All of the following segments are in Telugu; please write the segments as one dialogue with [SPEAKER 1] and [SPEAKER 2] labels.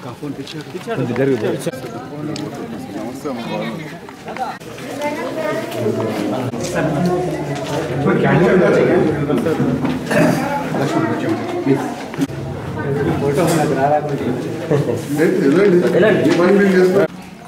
[SPEAKER 1] ఈ పని మీరు చేస్తారు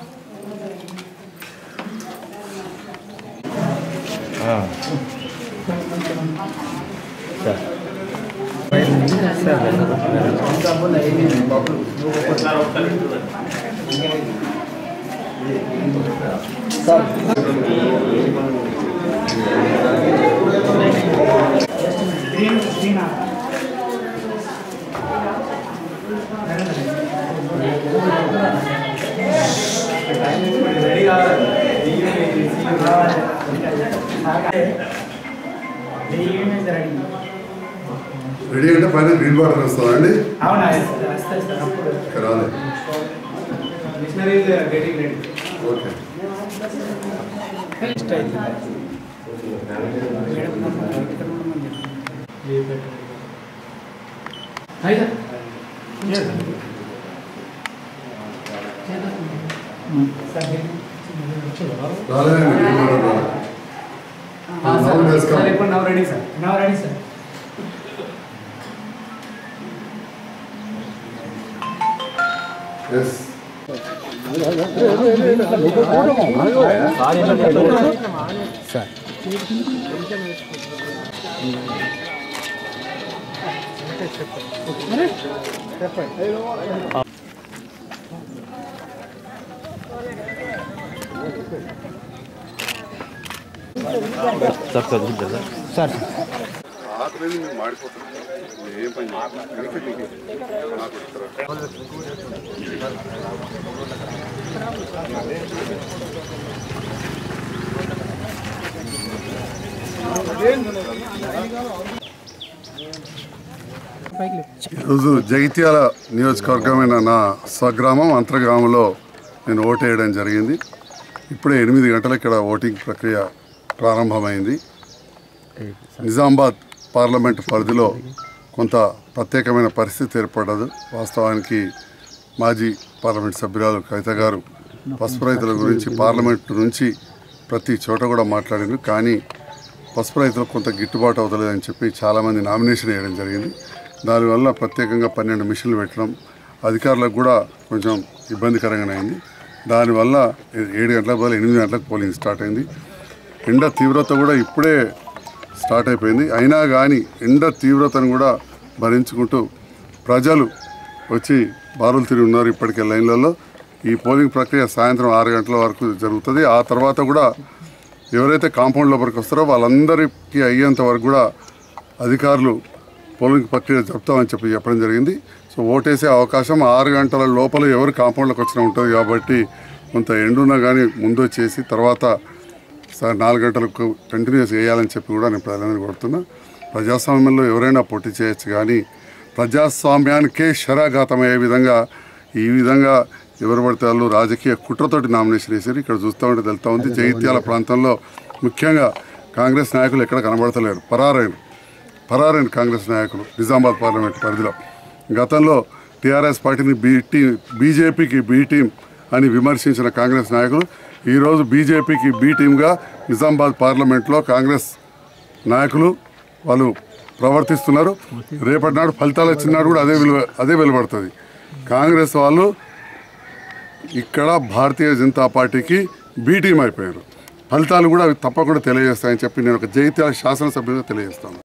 [SPEAKER 1] రెడీ అంటే పైన గ్రీన్ వాటర్ వస్తుందా అండి
[SPEAKER 2] అవునా వస్తాయి సార్ అప్పుడు
[SPEAKER 1] ఇక్కడ రాలేదు
[SPEAKER 2] machineries getting ready
[SPEAKER 1] okay
[SPEAKER 2] next అయితే మేడం అయితే
[SPEAKER 1] రాలేదండి గ్రీన్ వాటర్ రాలేదు Now it has come.
[SPEAKER 2] Sir ఇప్పుడు now ready sir now ready sir
[SPEAKER 1] yes ఆకలి మీరు మాడిపోతారు ఏం పని నాకు ఇస్తారా? ఈరోజు జగిత్యాల నియోజకవర్గమైన నా స్వగ్రామం అంతర్గ్రామంలో నేను ఓటు వేయడం జరిగింది ఇప్పుడే ఎనిమిది గంటల ఇక్కడ ఓటింగ్ ప్రక్రియ ప్రారంభమైంది నిజామాబాద్ పార్లమెంట్ పరిధిలో కొంత ప్రత్యేకమైన పరిస్థితి ఏర్పడదు వాస్తవానికి మాజీ పార్లమెంట్ సభ్యురాలు కవిత గారు పసుపు రైతుల గురించి పార్లమెంట్ నుంచి ప్రతి చోట కూడా మాట్లాడారు కానీ పసుపు రైతులకు కొంత గిట్టుబాటు అవుతలేదని చెప్పి చాలామంది నామినేషన్ వేయడం జరిగింది దానివల్ల ప్రత్యేకంగా పన్నెండు మిషన్లు పెట్టడం అధికారులకు కూడా కొంచెం ఇబ్బందికరంగానే అయింది దానివల్ల ఏ- ఏడు గంటల బదులు ఎనిమిది గంటలకు పోలింగ్ స్టార్ట్ అయింది ఎండ తీవ్రత కూడా ఇప్పుడే స్టార్ట్ అయిపోయింది అయినా కానీ ఎండ తీవ్రతను కూడా భరించుకుంటూ ప్రజలు వచ్చి బారులు తిరిగి ఉన్నారు ఇప్పటికే లైన్లలో ఈ పోలింగ్ ప్రక్రియ సాయంత్రం ఆరు గంటల వరకు జరుగుతుంది ఆ తర్వాత కూడా ఎవరైతే కాంపౌండ్ లోపలికి వస్తారో వాళ్ళందరికీ అయ్యేంత వరకు కూడా అధికారులు పోలింగ్ ప్రక్రియ జరుపుతామని చెప్పి చెప్పడం జరిగింది సో ఓటేసే అవకాశం ఆరు గంటల లోపల ఎవరు కాంపౌండ్లోకి వచ్చినా ఉంటుంది కాబట్టి కొంత ఎండున్నా కానీ ముందు చేసి తర్వాత సార్ నాలుగు గంటలకు కంటిన్యూస్ వేయాలని చెప్పి కూడా నేను ప్రజలందరూ కోరుతున్నా ప్రజాస్వామ్యంలో ఎవరైనా పోటీ చేయొచ్చు కానీ ప్రజాస్వామ్యానికే శరాఘాతమయ్యే విధంగా ఈ విధంగా ఎవరు పడితే వాళ్ళు రాజకీయ కుట్రతోటి నామినేషన్ వేసారు ఇక్కడ చూస్తూ ఉంటే తెలుస్తూ ఉంది జగిత్యాల ప్రాంతంలో ముఖ్యంగా కాంగ్రెస్ నాయకులు ఎక్కడ కనబడతలేరు పరారైన పరారైన కాంగ్రెస్ నాయకులు నిజామాబాద్ పార్లమెంట్ పరిధిలో గతంలో టీఆర్ఎస్ పార్టీని బీ టీ బీజేపీకి బీ టీం అని విమర్శించిన కాంగ్రెస్ నాయకులు ఈరోజు బీజేపీకి బీ టీంగా నిజామాబాద్ పార్లమెంట్లో కాంగ్రెస్ నాయకులు వాళ్ళు ప్రవర్తిస్తున్నారు రేపటి నాడు ఫలితాలు వచ్చినాడు కూడా అదే విలువ అదే వెలువడుతుంది కాంగ్రెస్ వాళ్ళు ఇక్కడ భారతీయ జనతా పార్టీకి బీ టీం అయిపోయారు ఫలితాలు కూడా అవి తప్పకుండా తెలియజేస్తాయని చెప్పి నేను ఒక జైత్యాల శాసనసభ్యులుగా తెలియజేస్తాను